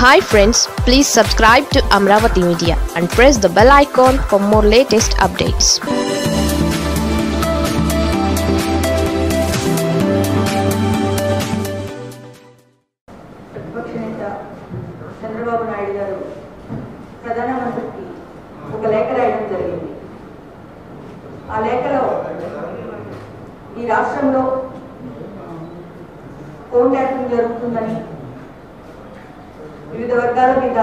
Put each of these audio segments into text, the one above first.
hi friends please subscribe to Amaravati media and press the bell icon for more latest updates ప్రతిపక్ష నేత చంద్రబాబు నాయుడు గారు ప్రధానమంత్రికి ఒక లేఖ రాయడం జరిగింది ఆ లేఖలో ఈ రాష్ట్రంలో ఫోన్ ట్యాపింగ్ జరుగుతుందని వివిధ వర్గాల మీద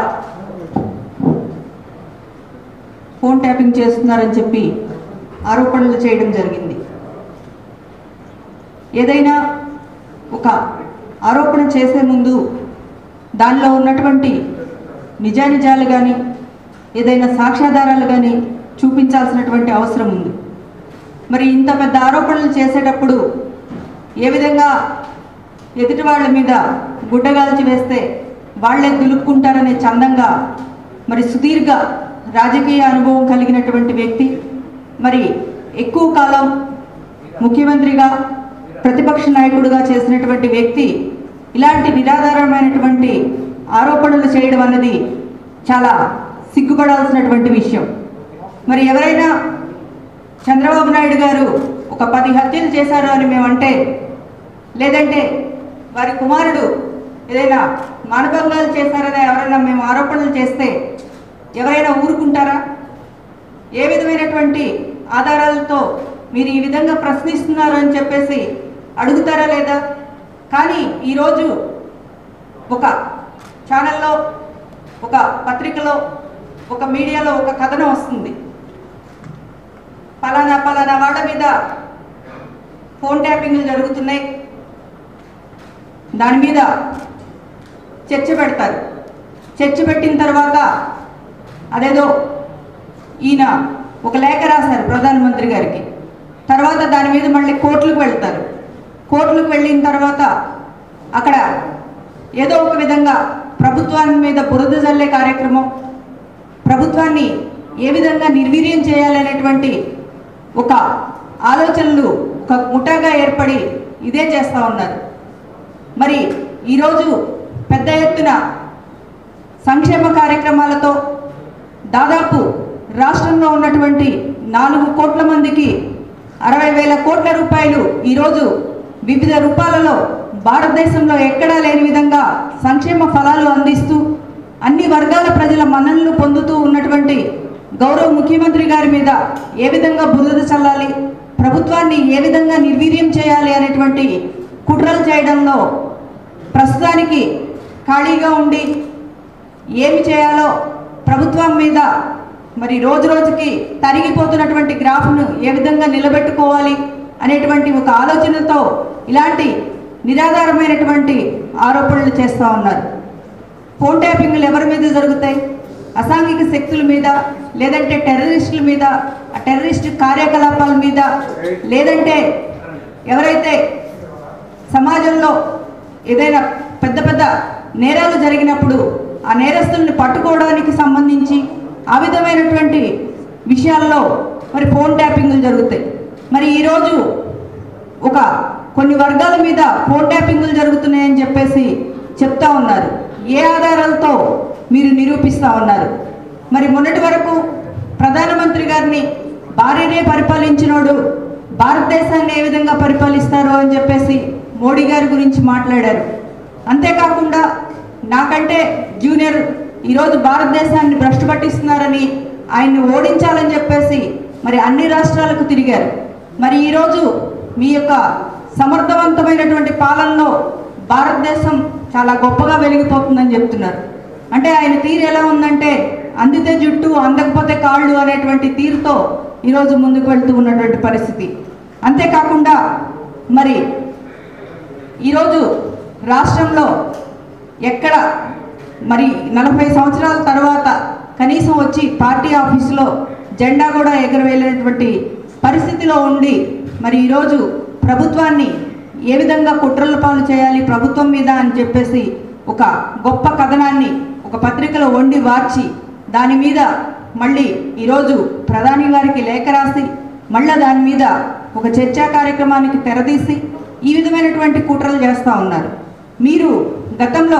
ఫోన్ ట్యాపింగ్ చేస్తున్నారని చెప్పి ఆరోపణలు చేయడం జరిగింది ఏదైనా ఒక ఆరోపణ చేసే ముందు దానిలో ఉన్నటువంటి నిజానిజాలు కానీ ఏదైనా సాక్ష్యాధారాలు కానీ చూపించాల్సినటువంటి అవసరం ఉంది మరి ఇంత పెద్ద ఆరోపణలు చేసేటప్పుడు ఏ విధంగా ఎదుటి వాళ్ళ మీద గుడ్డగాల్చి వేస్తే వాళ్ళే దులుపుకుంటారనే చందంగా మరి సుదీర్ఘ రాజకీయ అనుభవం కలిగినటువంటి వ్యక్తి మరి ఎక్కువ కాలం ముఖ్యమంత్రిగా ప్రతిపక్ష నాయకుడిగా చేసినటువంటి వ్యక్తి ఇలాంటి నిరాధారమైనటువంటి ఆరోపణలు చేయడం అన్నది చాలా సిగ్గుపడాల్సినటువంటి విషయం మరి ఎవరైనా చంద్రబాబు నాయుడు గారు ఒక పది హత్యలు చేశారు అని మేమంటే లేదంటే వారి కుమారుడు ఏదైనా మానభంగాలు చేశారని ఎవరైనా మేము ఆరోపణలు చేస్తే ఎవరైనా ఊరుకుంటారా ఏ విధమైనటువంటి ఆధారాలతో మీరు ఈ విధంగా ప్రశ్నిస్తున్నారు అని చెప్పేసి అడుగుతారా లేదా కానీ ఈరోజు ఒక ఛానల్లో ఒక పత్రికలో ఒక మీడియాలో ఒక కథనం వస్తుంది పలానా పలానా వాళ్ళ మీద ఫోన్ ట్యాపింగ్లు జరుగుతున్నాయి దాని మీద చర్చ పెడతారు చర్చ పెట్టిన తర్వాత అదేదో ఈయన ఒక లేఖ రాశారు ప్రధానమంత్రి గారికి తర్వాత దాని మీద మళ్ళీ కోర్టులకు వెళ్తారు కోర్టులకు వెళ్ళిన తర్వాత అక్కడ ఏదో ఒక విధంగా ప్రభుత్వాన్ని మీద బురద జల్లే కార్యక్రమం ప్రభుత్వాన్ని ఏ విధంగా నిర్వీర్యం చేయాలనేటువంటి ఒక ఆలోచనలు ఒక ముఠాగా ఏర్పడి ఇదే చేస్తూ ఉన్నారు మరి ఈరోజు పెద్ద ఎత్తున సంక్షేమ కార్యక్రమాలతో దాదాపు రాష్ట్రంలో ఉన్నటువంటి నాలుగు కోట్ల మందికి అరవై వేల కోట్ల రూపాయలు ఈరోజు వివిధ రూపాలలో భారతదేశంలో ఎక్కడా లేని విధంగా సంక్షేమ ఫలాలు అందిస్తూ అన్ని వర్గాల ప్రజల మన్ననలు పొందుతూ ఉన్నటువంటి గౌరవ ముఖ్యమంత్రి గారి మీద ఏ విధంగా బురద చల్లాలి ప్రభుత్వాన్ని ఏ విధంగా నిర్వీర్యం చేయాలి అనేటువంటి కుట్రలు చేయడంలో ప్రస్తుతానికి ఖాళీగా ఉండి ఏమి చేయాలో ప్రభుత్వం మీద మరి రోజు రోజుకి తరిగిపోతున్నటువంటి గ్రాఫ్ను ఏ విధంగా నిలబెట్టుకోవాలి అనేటువంటి ఒక ఆలోచనతో ఇలాంటి నిరాధారమైనటువంటి ఆరోపణలు చేస్తూ ఉన్నారు ఫోన్ ట్యాపింగ్లు ఎవరి మీద జరుగుతాయి అసాంఘిక శక్తుల మీద లేదంటే టెర్రరిస్టుల మీద ఆ టెర్రరిస్ట్ కార్యకలాపాల మీద లేదంటే ఎవరైతే సమాజంలో ఏదైనా పెద్ద పెద్ద నేరాలు జరిగినప్పుడు ఆ నేరస్తుల్ని పట్టుకోవడానికి సంబంధించి ఆ విధమైనటువంటి విషయాల్లో మరి ఫోన్ ట్యాపింగ్లు జరుగుతాయి మరి ఈరోజు ఒక కొన్ని వర్గాల మీద ఫోన్ ట్యాపింగ్లు జరుగుతున్నాయని చెప్పేసి చెప్తా ఉన్నారు ఏ ఆధారాలతో మీరు నిరూపిస్తూ ఉన్నారు మరి మొన్నటి వరకు ప్రధానమంత్రి గారిని భార్యనే పరిపాలించినోడు భారతదేశాన్ని ఏ విధంగా పరిపాలిస్తారు అని చెప్పేసి మోడీ గారి గురించి మాట్లాడారు అంతేకాకుండా నాకంటే జూనియర్ ఈరోజు భారతదేశాన్ని భ్రష్టు పట్టిస్తున్నారని ఆయన్ని ఓడించాలని చెప్పేసి మరి అన్ని రాష్ట్రాలకు తిరిగారు మరి ఈరోజు మీ యొక్క సమర్థవంతమైనటువంటి పాలనలో భారతదేశం చాలా గొప్పగా వెలిగిపోతుందని చెప్తున్నారు అంటే ఆయన తీరు ఎలా ఉందంటే అందితే జుట్టు అందకపోతే కాళ్ళు అనేటువంటి తీరుతో ఈరోజు ముందుకు వెళ్తూ ఉన్నటువంటి పరిస్థితి అంతేకాకుండా మరి ఈరోజు రాష్ట్రంలో ఎక్కడ మరి నలభై సంవత్సరాల తర్వాత కనీసం వచ్చి పార్టీ ఆఫీసులో జెండా కూడా ఎగరవేలేనటువంటి పరిస్థితిలో ఉండి మరి ఈరోజు ప్రభుత్వాన్ని ఏ విధంగా కుట్రల పాలు చేయాలి ప్రభుత్వం మీద అని చెప్పేసి ఒక గొప్ప కథనాన్ని ఒక పత్రికలో వండి వార్చి దాని మీద మళ్ళీ ఈరోజు ప్రధాని గారికి లేఖ రాసి మళ్ళా దాని మీద ఒక చర్చా కార్యక్రమానికి తెరదీసి ఈ విధమైనటువంటి కుట్రలు చేస్తూ ఉన్నారు మీరు గతంలో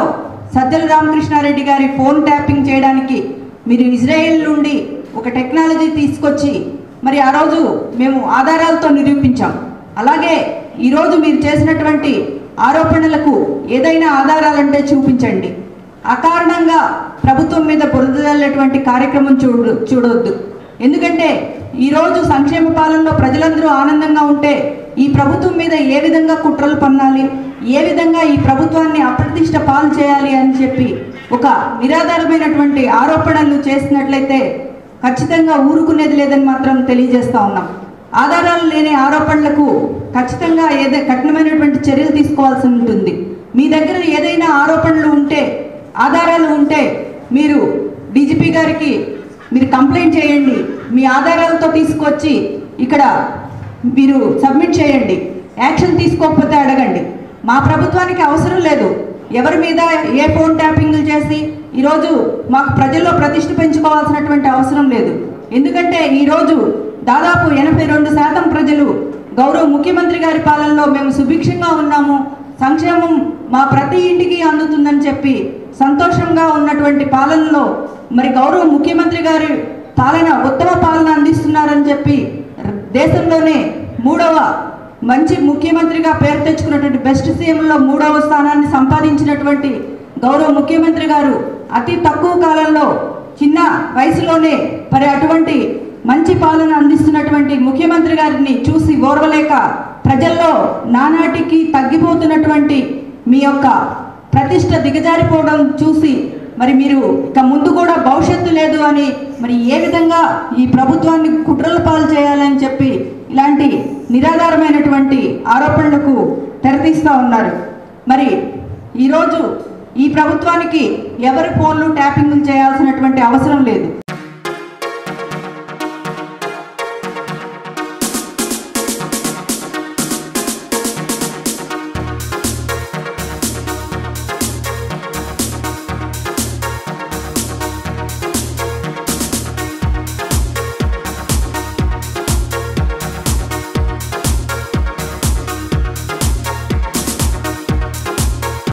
సజ్జల రామకృష్ణారెడ్డి గారి ఫోన్ ట్యాపింగ్ చేయడానికి మీరు ఇజ్రాయెల్ నుండి ఒక టెక్నాలజీ తీసుకొచ్చి మరి ఆ రోజు మేము ఆధారాలతో నిరూపించాం అలాగే ఈరోజు మీరు చేసినటువంటి ఆరోపణలకు ఏదైనా ఆధారాలంటే చూపించండి అకారణంగా ప్రభుత్వం మీద బురదల్లేటువంటి కార్యక్రమం చూడు చూడొద్దు ఎందుకంటే ఈరోజు సంక్షేమ పాలనలో ప్రజలందరూ ఆనందంగా ఉంటే ఈ ప్రభుత్వం మీద ఏ విధంగా కుట్రలు పన్నాలి ఏ విధంగా ఈ ప్రభుత్వాన్ని అప్రతిష్ట పాలు చేయాలి అని చెప్పి ఒక నిరాధారమైనటువంటి ఆరోపణలు చేసినట్లయితే ఖచ్చితంగా ఊరుకునేది లేదని మాత్రం తెలియజేస్తా ఉన్నాం ఆధారాలు లేని ఆరోపణలకు ఖచ్చితంగా ఏదైనా కఠినమైనటువంటి చర్యలు తీసుకోవాల్సి ఉంటుంది మీ దగ్గర ఏదైనా ఆరోపణలు ఉంటే ఆధారాలు ఉంటే మీరు డీజీపీ గారికి మీరు కంప్లైంట్ చేయండి మీ ఆధారాలతో తీసుకొచ్చి ఇక్కడ మీరు సబ్మిట్ చేయండి యాక్షన్ తీసుకోకపోతే అడగండి మా ప్రభుత్వానికి అవసరం లేదు ఎవరి మీద ఏ ఫోన్ ట్యాపింగ్లు చేసి ఈరోజు మాకు ప్రజల్లో ప్రతిష్ట పెంచుకోవాల్సినటువంటి అవసరం లేదు ఎందుకంటే ఈరోజు దాదాపు ఎనభై రెండు శాతం ప్రజలు గౌరవ ముఖ్యమంత్రి గారి పాలనలో మేము సుభిక్షంగా ఉన్నాము సంక్షేమం మా ప్రతి ఇంటికి అందుతుందని చెప్పి సంతోషంగా ఉన్నటువంటి పాలనలో మరి గౌరవ ముఖ్యమంత్రి గారి పాలన ఉత్తమ పాలన అందిస్తున్నారని చెప్పి దేశంలోనే మూడవ మంచి ముఖ్యమంత్రిగా పేరు తెచ్చుకున్నటువంటి బెస్ట్ సీఎంలో మూడవ స్థానాన్ని సంపాదించినటువంటి గౌరవ ముఖ్యమంత్రి గారు అతి తక్కువ కాలంలో చిన్న వయసులోనే మరి అటువంటి మంచి పాలన అందిస్తున్నటువంటి ముఖ్యమంత్రి గారిని చూసి ఓర్వలేక ప్రజల్లో నానాటికి తగ్గిపోతున్నటువంటి మీ యొక్క ప్రతిష్ట దిగజారిపోవడం చూసి మరి మీరు ఇక ముందు కూడా భవిష్యత్తు లేదు అని మరి ఏ విధంగా ఈ ప్రభుత్వాన్ని కుట్రల పాలు చేయాలని చెప్పి ఇలాంటి నిరాధారమైనటువంటి ఆరోపణలకు తెరతీస్తూ ఉన్నారు మరి ఈరోజు ఈ ప్రభుత్వానికి ఎవరి ఫోన్లు ట్యాపింగ్లు చేయాల్సినటువంటి అవసరం లేదు